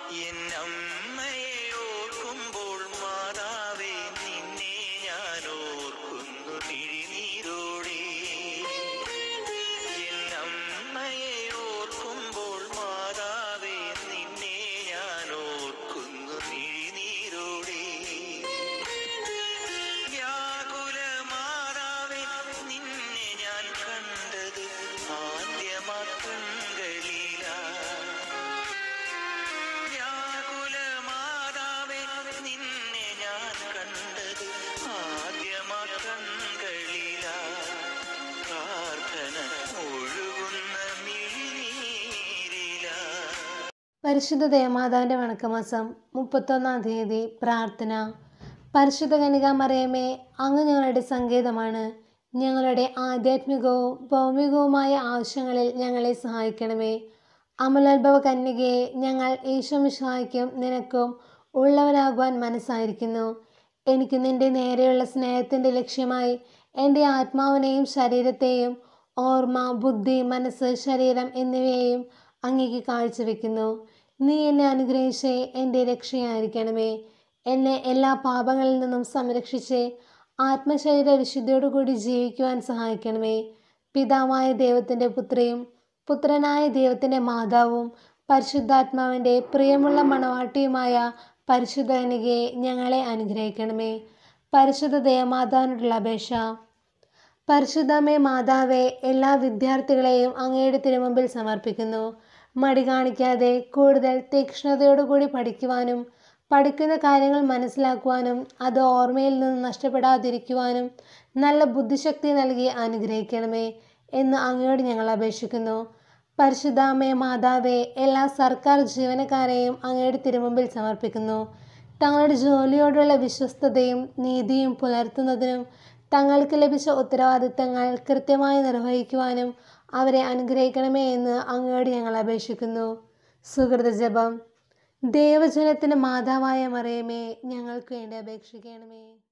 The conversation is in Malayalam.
എന്നമ്മയെ ഓർക്കുമ്പോൾ മാതാവേ നിന്നെ ഞാൻ ഓർക്കുന്നു മിഴിനീരോടെ എന്നമ്മയെ ഓർക്കുമ്പോൾ മാതാവേ നിന്നെ ഞാൻ ഓർക്കുന്നു മിഴിനീരോടെ വ്യാകുല മാതാവേ നിന്നെ ഞാൻ കണ്ടത് ആദ്യമാക്കങ്ങളിലാ വ്യാകുല മാതാവേ നിന്നെ ഞാൻ കണ്ടത് ആദ്യമാക്കങ്ങളിലാ പ്രാർത്ഥന ഒഴുകുന്ന മിഴിനീരിലാ പരിശുദ്ധ ദേവമാതാവിൻ്റെ വണക്കമാസം മുപ്പത്തൊന്നാം തീയതി പ്രാർത്ഥന പരിശുദ്ധ കനിക മറിയമേ അങ്ങ് ഞങ്ങളുടെ സങ്കേതമാണ് ഞങ്ങളുടെ ആധ്യാത്മികവും ഭൗമികവുമായ ആവശ്യങ്ങളിൽ ഞങ്ങളെ സഹായിക്കണമേ അമലോത്ഭവ കന്യകയെ ഞങ്ങൾ ഈശ്വമിഷായിക്കും നിനക്കും ഉള്ളവനാകുവാൻ മനസ്സായിരിക്കുന്നു എനിക്ക് നിന്റെ നേരെയുള്ള സ്നേഹത്തിൻ്റെ ലക്ഷ്യമായി എൻ്റെ ആത്മാവിനെയും ശരീരത്തെയും ഓർമ്മ ബുദ്ധി മനസ്സ് ശരീരം എന്നിവയെയും അങ്ങേക്ക് കാഴ്ചവെക്കുന്നു നീ എന്നെ അനുഗ്രഹിച്ച് എൻ്റെ രക്ഷയായിരിക്കണമേ എന്നെ എല്ലാ പാപങ്ങളിൽ നിന്നും സംരക്ഷിച്ച് ആത്മശരീര വിശുദ്ധിയോടുകൂടി ജീവിക്കുവാൻ സഹായിക്കണമേ പിതാവായ ദൈവത്തിൻ്റെ പുത്രിയും പുത്രനായ ദൈവത്തിൻ്റെ മാതാവും പരിശുദ്ധാത്മാവിൻ്റെ പ്രിയമുള്ള മണവാട്ടിയുമായ പരിശുദ്ധ കനികയെ ഞങ്ങളെ അനുഗ്രഹിക്കണമേ പരിശുദ്ധ ദേവമാതാവിനോടുള്ള അപേക്ഷ പരിശുദ്ധമേ മാതാവേ എല്ലാ വിദ്യാർത്ഥികളെയും അങ്ങയുടെ തിരുമുമ്പിൽ സമർപ്പിക്കുന്നു മടി കാണിക്കാതെ കൂടുതൽ തീക്ഷ്ണതയോടുകൂടി പഠിക്കുവാനും പഠിക്കുന്ന കാര്യങ്ങൾ മനസ്സിലാക്കുവാനും അത് ഓർമ്മയിൽ നിന്ന് നഷ്ടപ്പെടാതിരിക്കുവാനും നല്ല ബുദ്ധിശക്തി നൽകി അനുഗ്രഹിക്കണമേ എന്ന് അങ്ങയോട് ഞങ്ങൾ അപേക്ഷിക്കുന്നു പരിശുദ്ധാമേ മാതാവേ എല്ലാ സർക്കാർ ജീവനക്കാരെയും അങ്ങയുടെ തിരുമുമ്പിൽ സമർപ്പിക്കുന്നു തങ്ങളുടെ ജോലിയോടുള്ള വിശ്വസ്തതയും നീതിയും പുലർത്തുന്നതിനും തങ്ങൾക്ക് ലഭിച്ച ഉത്തരവാദിത്തങ്ങൾ കൃത്യമായി നിർവഹിക്കുവാനും അവരെ അനുഗ്രഹിക്കണമേ എന്ന് അങ്ങയോട് ഞങ്ങൾ അപേക്ഷിക്കുന്നു സുഹൃത ജപം ദേവജനത്തിന് മാതാവായ മറിയമേ ഞങ്ങൾക്ക് വേണ്ടി അപേക്ഷിക്കണമേ